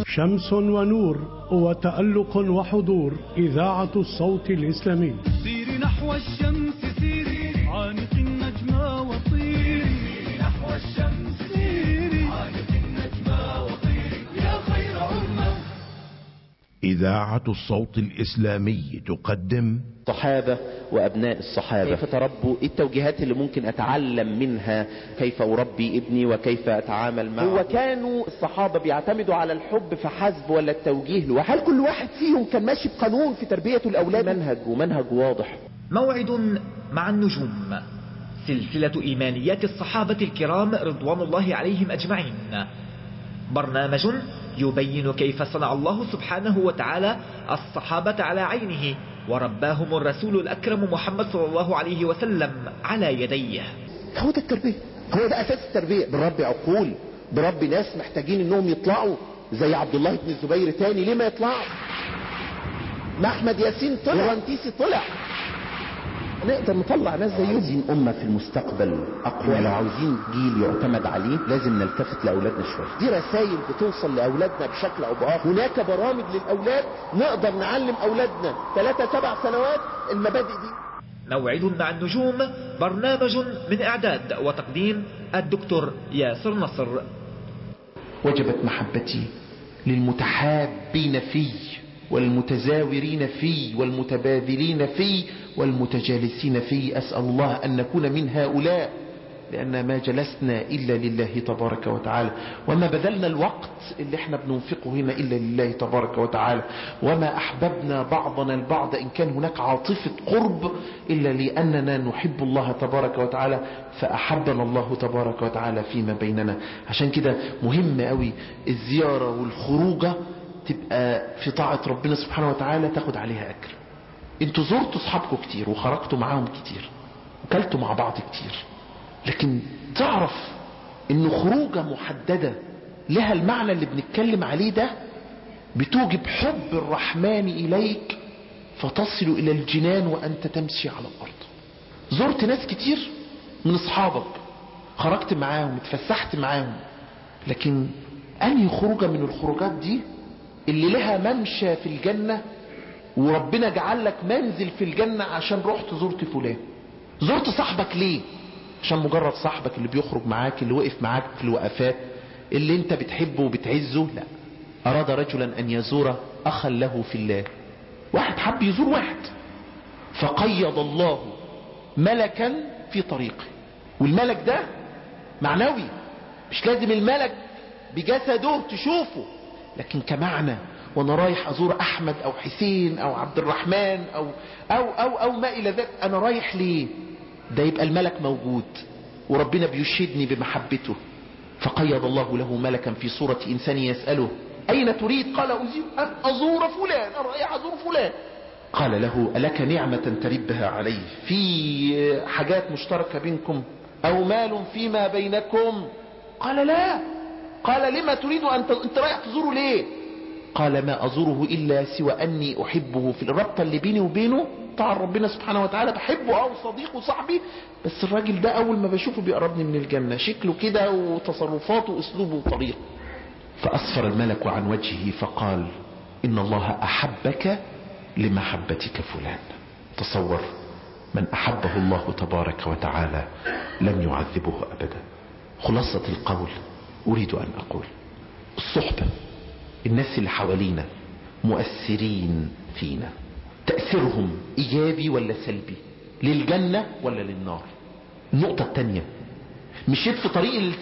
شمس ونور وتألق وحضور إذاعة الصوت الإسلامي سيري نحو الشمس سيري عانق النجمة وطيري نحو الشمس سيري عانق النجمة وطيري يا خير أمة إذاعة الصوت الإسلامي تقدم الصحابة وأبناء الصحابة كيف تربوا إيه التوجيهات اللي ممكن أتعلم منها كيف أربي ابني وكيف أتعامل معه هو كانوا الصحابة بيعتمدوا على الحب فحسب ولا التوجيه له هل كل واحد فيهم كان ماشي بقانون في تربية الأولاد منهج ومنهج واضح موعد مع النجوم سلسلة إيمانيات الصحابة الكرام رضوان الله عليهم أجمعين برنامج يبين كيف صنع الله سبحانه وتعالى الصحابة على عينه ورباهم الرسول الأكرم محمد صلى الله عليه وسلم على يديه هو ده التربية هو ده أساس التربية بربي عقول بربي ناس محتاجين انهم يطلعوا زي عبد الله بن الزبير تاني ليه ما يطلعوا ما احمد ياسين طلع ورنتيسي طلع نقدر نطلع ناس زيهم عايزين أمة في المستقبل أقوى لو عاوزين جيل يعتمد عليه لازم نلتفت لأولادنا شوية دي رسائل بتوصل لأولادنا بشكل أو بآخر هناك برامج للأولاد نقدر نعلم أولادنا ثلاثة سبع سنوات المبادئ دي موعد مع النجوم برنامج من إعداد وتقديم الدكتور ياسر نصر وجبت محبتي للمتحابين في والمتزاورين في والمتبادلين في والمتجالسين في أسأل الله أن نكون من هؤلاء لأن ما جلسنا إلا لله تبارك وتعالى وما بذلنا الوقت اللي احنا بننفقه هنا إلا لله تبارك وتعالى وما أحببنا بعضنا البعض إن كان هناك عاطفة قرب إلا لأننا نحب الله تبارك وتعالى فأحبنا الله تبارك وتعالى فيما بيننا عشان كده مهم قوي الزيارة والخروجة تبقى في طاعة ربنا سبحانه وتعالى تاخد عليها أجر انتوا زرتوا اصحابكم كتير وخرجتوا معاهم كتير وكلتوا مع بعض كتير لكن تعرف ان خروجه محددة لها المعنى اللي بنتكلم عليه ده بتوجب حب الرحمن اليك فتصل الى الجنان وانت تمشي على الارض زرت ناس كتير من اصحابك خرجت معاهم اتفسحت معاهم لكن انهي خروجه من الخروجات دي اللي لها ممشى في الجنة وربنا جعل لك منزل في الجنة عشان رحت زرت فلان زرت صاحبك ليه عشان مجرد صاحبك اللي بيخرج معاك اللي وقف معاك في الوقفات اللي انت بتحبه وبتعزه لا اراد رجلا ان يزور اخا له في الله واحد حب يزور واحد فقيض الله ملكا في طريقه والملك ده معنوي مش لازم الملك بجسده تشوفه لكن كمعنى وانا رايح ازور احمد او حسين او عبد الرحمن او او او, أو ما الى ذلك انا رايح ليه ده يبقى الملك موجود وربنا بيشهدني بمحبته فقيض الله له ملكا في صورة انسان يسأله اين تريد قال ازير ان ازور فلان انا رايح ازور فلان قال له ألك نعمة تربها عليه في حاجات مشتركة بينكم او مال فيما بينكم قال لا قال لما تريد أن ت... انت رايح تزوره ليه قال ما أزوره إلا سوى أني أحبه في الربطة اللي بيني وبينه طبعا ربنا سبحانه وتعالى بحبه أو صديق وصاحبي بس الراجل ده أول ما بشوفه بيقربني من الجنة شكله كده وتصرفاته وأسلوبه وطريقه فأصفر الملك عن وجهه فقال إن الله أحبك لمحبتك فلان تصور من أحبه الله تبارك وتعالى لم يعذبه أبدا خلاصة القول أريد أن أقول الصحبة الناس اللي حوالينا مؤثرين فينا تأثيرهم إيجابي ولا سلبي للجنة ولا للنار النقطة التانية مشيت في طريق